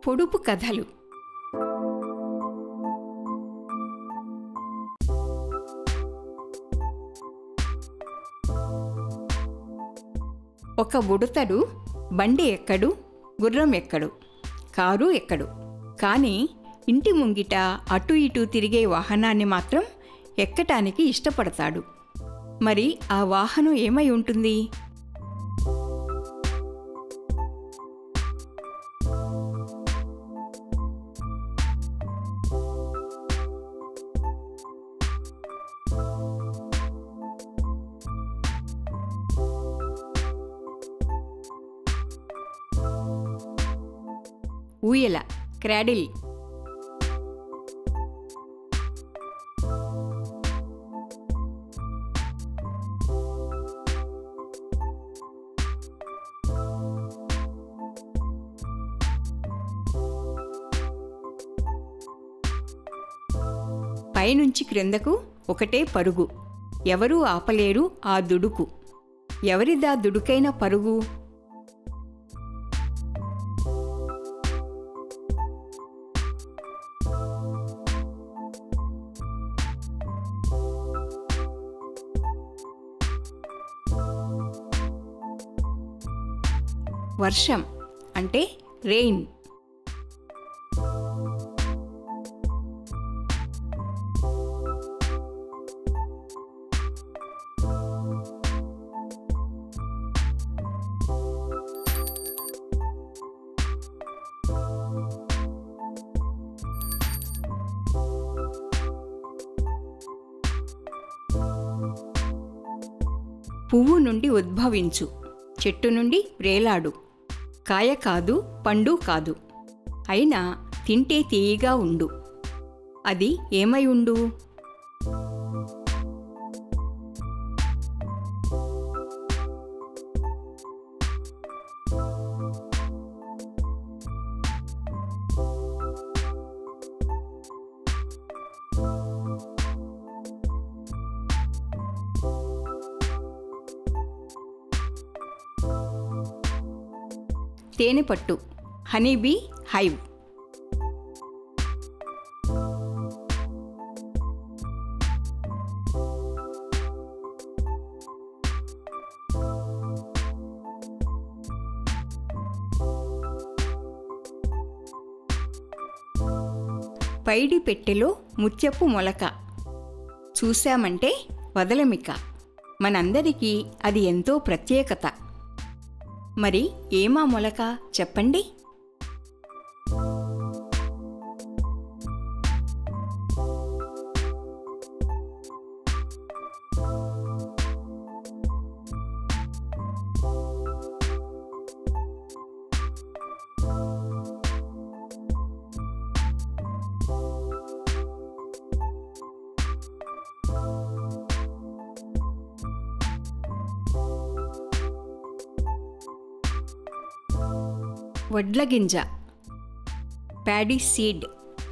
పొడుపు కథలు ఒక ఉడతడు బండి ఎక్కడు గుర్రం ఎక్కడు కారు ఎక్కడు కానీ ఇంటి ముంగిట అటు ఇటు తిరిగే వాహనాన్ని మాత్రం ఎక్కటానికి ఇష్టపడతాడు మరి ఆ వాహనం ఏమై ఉంటుంది ఊయల క్రాడిల్ పైనుంచి క్రిందకు ఒకటే పరుగు ఎవరూ ఆపలేరు ఆ దుడుకు ఎవరిదా దుడుకైన పరుగు వర్షం అంటే రెయిన్ పువ్వు నుండి ఉద్భవించు చెట్టు నుండి వ్రేలాడు కాయ కాదు పండు కాదు అయినా తింటే తీయగా ఉండు అది ఏమై ఉండు తేనె పట్టు హనీబీ హైవ్ పైడి పెట్టెలో ముత్యపు మొలక చూశామంటే వదలమిక మనందరికీ అది ఎంతో ప్రత్యేకత మరి ఏమా మొలక చెప్పండి వడ్ల గింజ ప్యాడీ సీడ్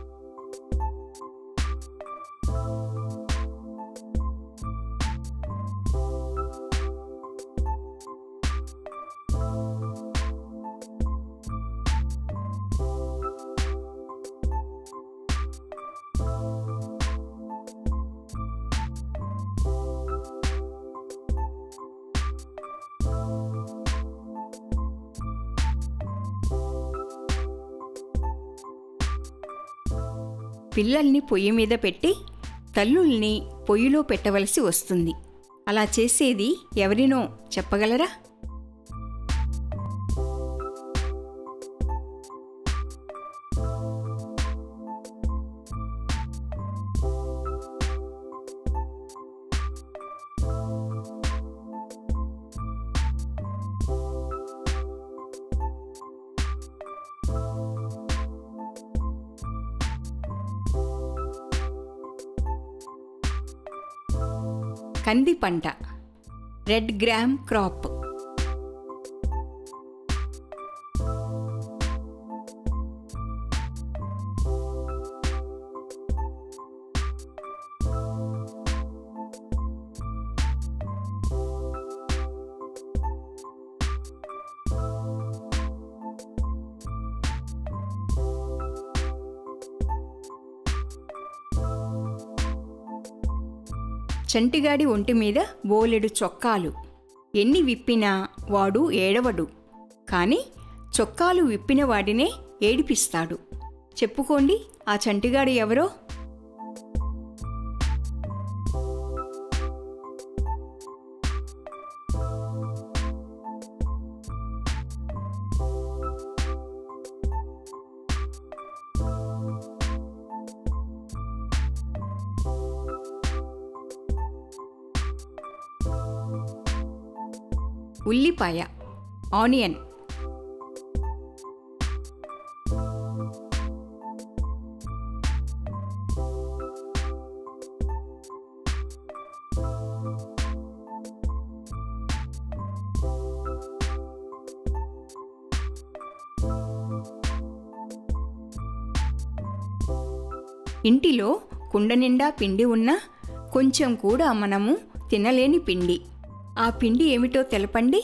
పిల్లల్ని పొయ్యి మీద పెట్టి తల్లుల్ని పొయ్యిలో పెట్టవలసి వస్తుంది అలా చేసేది ఎవరినో చెప్పగలరా కంది పంట రెడ్ గ్రామ్ క్రాప్ చంటిగాడి ఒంటి మీద బోలెడు చొక్కాలు ఎన్ని విప్పినా వాడు ఏడవడు కానీ చొక్కాలు విప్పిన వాడినే ఏడిపిస్తాడు చెప్పుకోండి ఆ చంటిగాడు ఎవరో ఉల్లిపాయ ఆనియన్ ఇంటిలో కుండ నిండా పిండి ఉన్నా కొంచెం కూడా మనము తినలేని పిండి ఆ పిండి ఏమిటో తెలపండి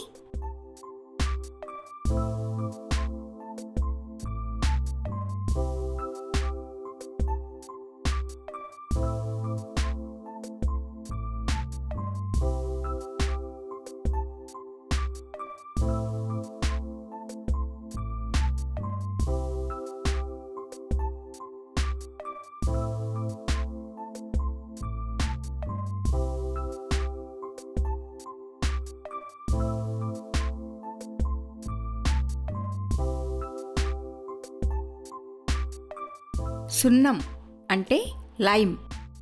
సున్నం అంటే లైమ్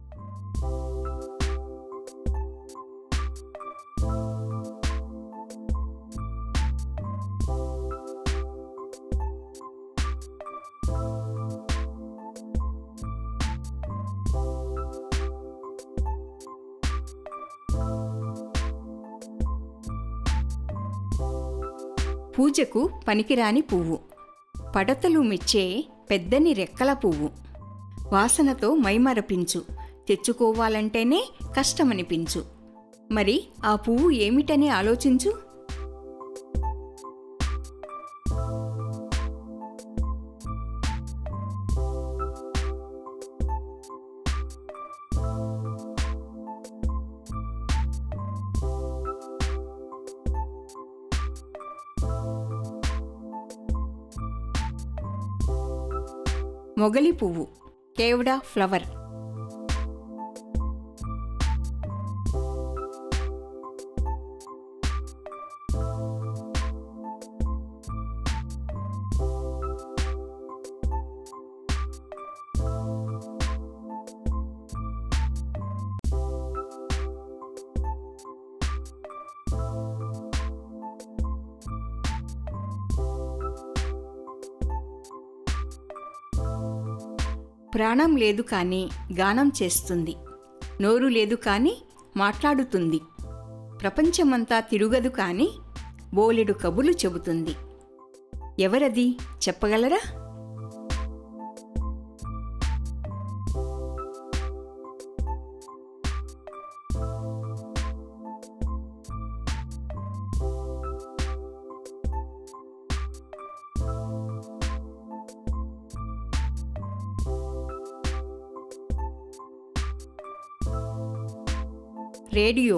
పూజకు పనికిరాని పువ్వు పడతలు మెచ్చే పెద్దని రెక్కల పువ్వు వాసనతో మైమరపించు తెచ్చుకోవాలంటేనే కష్టమనిపించు మరి ఆ పువ్వు ఏమిటని ఆలోచించు మొగలి పువ్వు కేవడా ఫ్లవర్ ప్రాణం లేదు కానీ గానం చేస్తుంది నోరు లేదు కానీ మాట్లాడుతుంది ప్రపంచమంతా తిరుగదు కానీ బోలెడు కబులు చెబుతుంది ఎవరది చెప్పగలరా రేడియో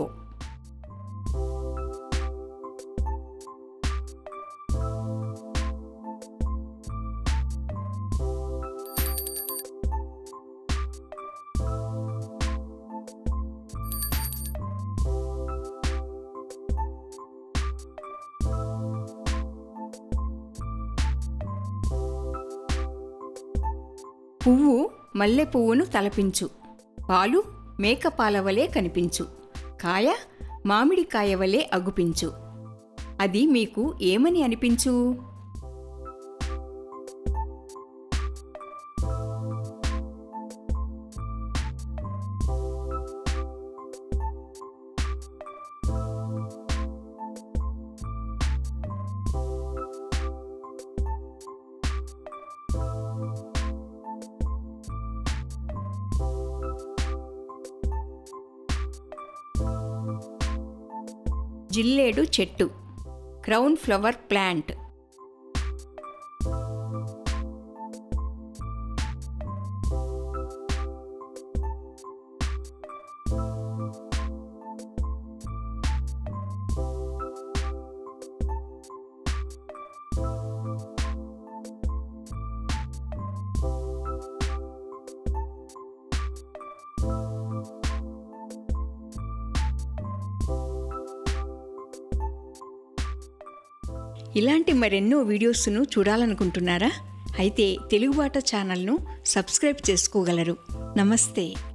పువ్వు మల్లె పువ్వును తలపించు పాలు మేకపాల వలె కనిపించు కాయ మామిడికాయ వలె అగుపించు అది మీకు ఏమని అనిపించు జిల్లేడు చెట్టు క్రౌన్ ఫ్లవర్ ప్లాంట్ ఇలాంటి మరెన్నో వీడియోస్ను చూడాలనుకుంటున్నారా అయితే తెలుగుబాట ఛానల్ను సబ్స్క్రైబ్ చేసుకోగలరు నమస్తే